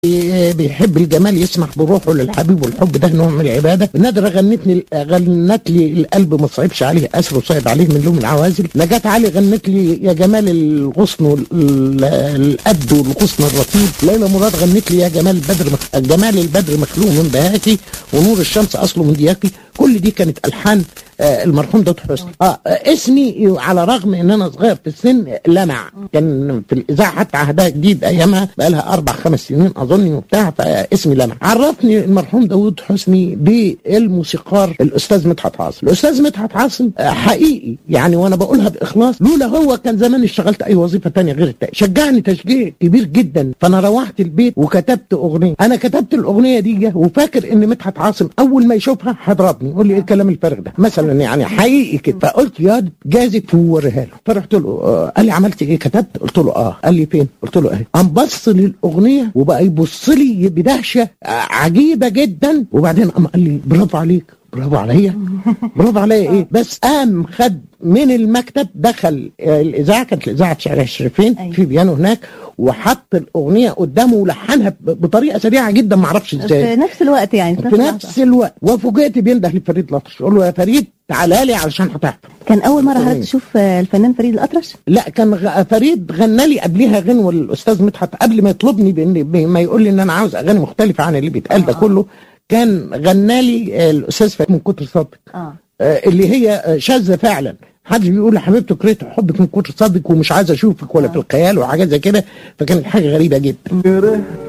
بيحب الجمال يسمح بروحه للحبيب والحب ده نوع من العباده نادره غنتني غنت لي القلب ما صعبش عليه اسر وصعب عليه من لوم العوازل نجاة علي غنت لي يا جمال الغصن والقد والغصن الرطيب ليلى مراد غنت لي يا جمال البدر مخ... جمال البدر مخلوق من بهاكي ونور الشمس اصله من دياكي كل دي كانت الحان آه المرحوم داود حسني اه اسمي على رغم ان انا صغير في السن لمع كان في الاذاعه حتى عهدها جديد ايامها بقى لها اربع خمس سنين اظن وبتاع فاسمي لمع عرفني المرحوم داود حسني بالموسيقار الاستاذ مدحت عاصم الاستاذ مدحت عاصم آه حقيقي يعني وانا بقولها باخلاص لولا هو كان زمان اشتغلت اي وظيفه تانية غير التانية شجعني تشجيع كبير جدا فانا روحت البيت وكتبت اغنيه انا كتبت الاغنيه دي وفاكر ان مدحت عاصم اول ما يشوفها هضربني يقول لي ايه الكلام الفارغ ده مثلا يعني حقيقي كده فقلت يا جازت ووريها له فرحت له آه قال لي عملت ايه كتبت قلت له اه قال لي فين قلت له اهي قام بص للاغنيه وبقى يبص لي بدهشه عجيبه جدا وبعدين قام قال لي برافو عليك برافو عليا برافو عليا ايه بس قام خد من المكتب دخل الاذاعه كانت الاذاعه شارع الشريفين أيوة. في بيانو هناك وحط الاغنيه قدامه ولحنها بطريقه سريعه جدا ما اعرفش ازاي في نفس الوقت يعني في نفس الوقت وفوجئت بينده لفريد لطش يقول له يا فريد تعالى لي علشان هتحضر كان اول مره طبيعي. حضرتك تشوف آه، الفنان فريد الاطرش لا كان غ- فريد غنى لي قبلها غنوه الاستاذ مدحت قبل ما يطلبني بان ب- ما يقول لي ان انا عاوز اغاني مختلفه عن اللي بيتقال ده كله كان غنى لي آه، الاستاذ فريد من كتر صدق اه آه، اللي هي آه، شاذه فعلا محدش بيقول لحبيبته كرهت حبك من كتر صدق ومش عايز اشوفك ولا في الخيال وحاجات زي كده فكانت حاجه غريبه جدا كرهت